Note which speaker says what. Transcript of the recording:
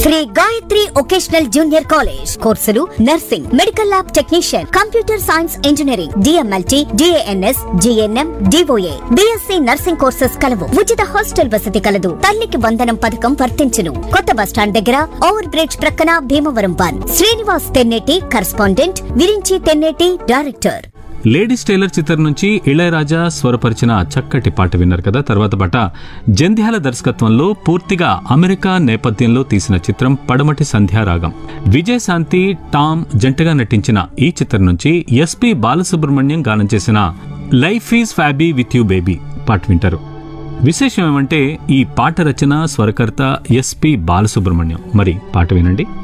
Speaker 1: Shri Gayatri vocational junior college కోర్సులు nursing medical lab technician computer science engineering DMLT DNS GNM DOA BSc nursing courses కలవు ఉచిత hostel వసతి కలదు తల్లికి వందనం పథకం వర్తించును కొత్త బస్టాండ్ దగ్గర ఓవర్ బ్రిడ్జ్ ప్రక్కన Bhimavaram one Srinivas Tenneti correspondent Virinchi Tenneti director
Speaker 2: ladies tailor చిత్రం నుంచి ఇళయరాజా స్వరపరిచిన చక్కటి పాట విన్నారు కదా తర్వాత పాట జంధ్యాల దర్శకత్వంలో పూర్తిగా అమెరికా నేపథ్యంలో తీసిన చిత్రం పడమటి సంధ్యారాగం విజయశాంతి టామ్ జంటగా నటించిన ఈ చిత్రం నుంచి ఎస్పి బాలసుబ్రహ్మణ్యం గానం చేసిన life is fabby with you baby పాట వింటారు విశేషం ఏమంటే ఈ పాట రచన స్వరకర్త ఎస్పి బాలసుబ్రహ్మణ్యం మరి పాట వినండి